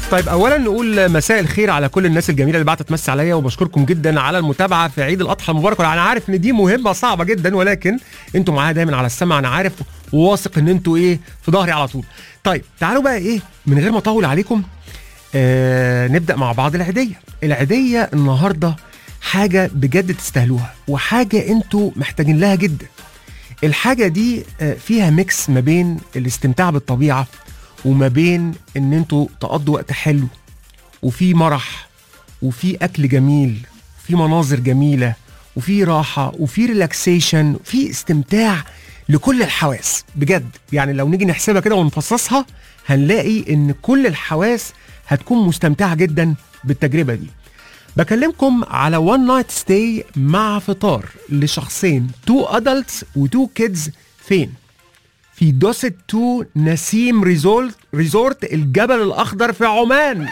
طيب اولا نقول مساء الخير على كل الناس الجميله اللي بعتت تمسي عليا وبشكركم جدا على المتابعه في عيد الاضحى المبارك انا عارف ان دي مهمه صعبه جدا ولكن انتوا معايا دايما على السمع انا عارف وواثق ان انتوا ايه في ظهري على طول طيب تعالوا بقى ايه من غير ما اطول عليكم آه نبدا مع بعض العيديه العيديه النهارده حاجه بجد تستاهلوها وحاجه انتوا محتاجين لها جدا الحاجه دي آه، فيها ميكس ما بين الاستمتاع بالطبيعه وما بين ان انتوا تقضوا وقت حلو وفي مرح وفي اكل جميل وفي مناظر جميله وفي راحه وفي ريلاكسيشن وفي استمتاع لكل الحواس بجد يعني لو نيجي نحسبها كده ونفصصها هنلاقي ان كل الحواس هتكون مستمتعه جدا بالتجربه دي بكلمكم على وان نايت ستاي مع فطار لشخصين تو ادلتس وتو كيدز فين في دوست تو نسيم ريزورت ريزورت الجبل الاخضر في عمان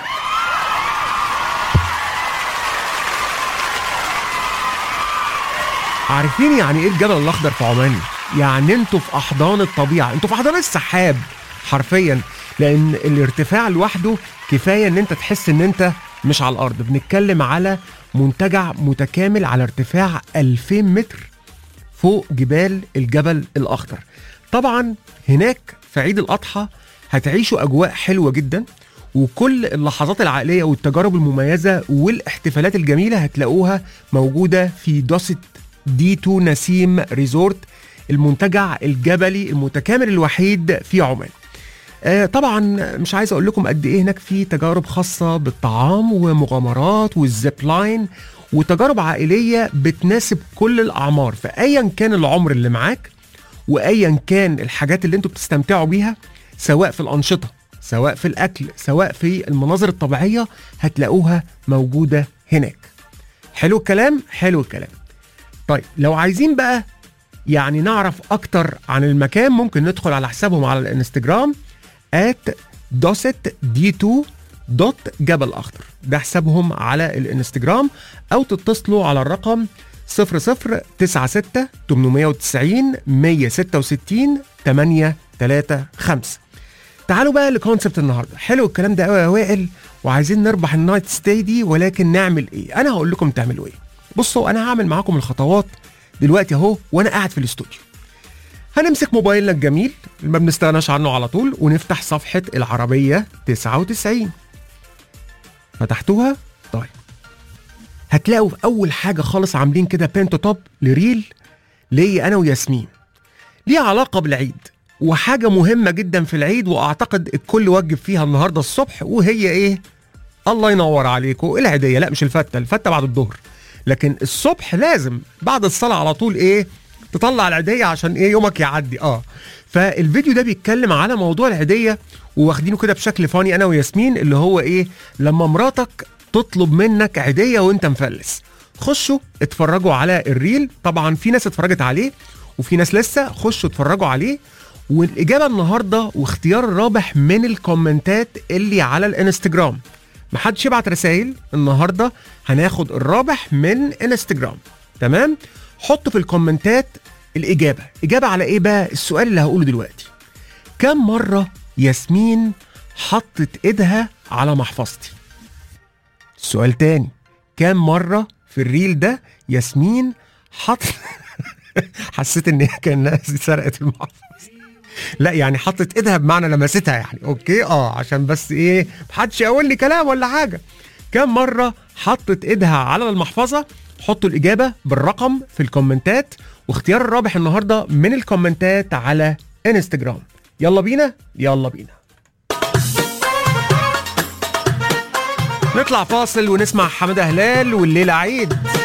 عارفين يعني ايه الجبل الاخضر في عمان يعني انتوا في احضان الطبيعه انتوا في احضان السحاب حرفيا لان الارتفاع لوحده كفايه ان انت تحس ان انت مش على الارض بنتكلم على منتجع متكامل على ارتفاع 2000 متر فوق جبال الجبل الاخضر طبعا هناك في عيد الاضحى هتعيشوا اجواء حلوه جدا وكل اللحظات العائليه والتجارب المميزه والاحتفالات الجميله هتلاقوها موجوده في دوست دي 2 نسيم ريزورت المنتجع الجبلي المتكامل الوحيد في عمان آه، طبعا مش عايز اقول لكم قد ايه هناك في تجارب خاصه بالطعام ومغامرات والزيب لاين وتجارب عائليه بتناسب كل الاعمار فايا كان العمر اللي معاك وايا كان الحاجات اللي انتوا بتستمتعوا بيها سواء في الانشطه سواء في الاكل سواء في المناظر الطبيعيه هتلاقوها موجوده هناك حلو الكلام حلو الكلام طيب لو عايزين بقى يعني نعرف اكتر عن المكان ممكن ندخل على حسابهم على الانستجرام at دوست دي 2 دوت جبل اخضر ده حسابهم على الانستجرام او تتصلوا على الرقم 0096 890 166 835 تعالوا بقى لكونسبت النهارده حلو الكلام ده قوي يا وائل وعايزين نربح النايت ستاي دي ولكن نعمل ايه انا هقول لكم تعملوا ايه بصوا انا هعمل معاكم الخطوات دلوقتي اهو وانا قاعد في الاستوديو هنمسك موبايلنا الجميل اللي ما بنستغناش عنه على طول ونفتح صفحة العربية 99 فتحتوها طيب هتلاقوا في أول حاجة خالص عاملين كده بينتو توب لريل ليا أنا وياسمين ليها علاقة بالعيد وحاجة مهمة جدا في العيد وأعتقد الكل وجب فيها النهاردة الصبح وهي إيه؟ الله ينور عليكم العيدية لا مش الفتة الفتة بعد الظهر لكن الصبح لازم بعد الصلاة على طول إيه؟ تطلع العيديه عشان ايه يومك يعدي اه فالفيديو ده بيتكلم على موضوع العيديه وواخدينه كده بشكل فاني انا وياسمين اللي هو ايه لما مراتك تطلب منك عيديه وانت مفلس خشوا اتفرجوا على الريل طبعا في ناس اتفرجت عليه وفي ناس لسه خشوا اتفرجوا عليه والاجابه النهارده واختيار الرابح من الكومنتات اللي على الانستجرام محدش يبعت رسائل النهارده هناخد الرابح من انستجرام تمام حط في الكومنتات الإجابة إجابة على إيه بقى السؤال اللي هقوله دلوقتي كم مرة ياسمين حطت إيدها على محفظتي السؤال تاني كم مرة في الريل ده ياسمين حط حسيت ان هي كانها سرقت المحفظة لا يعني حطت ايدها بمعنى لمستها يعني اوكي اه عشان بس ايه محدش يقول لي كلام ولا حاجه كم مره حطت ايدها على المحفظه حطوا الإجابة بالرقم في الكومنتات واختيار الرابح النهاردة من الكومنتات على انستجرام يلا بينا يلا بينا نطلع فاصل ونسمع حمادة هلال والليلة عيد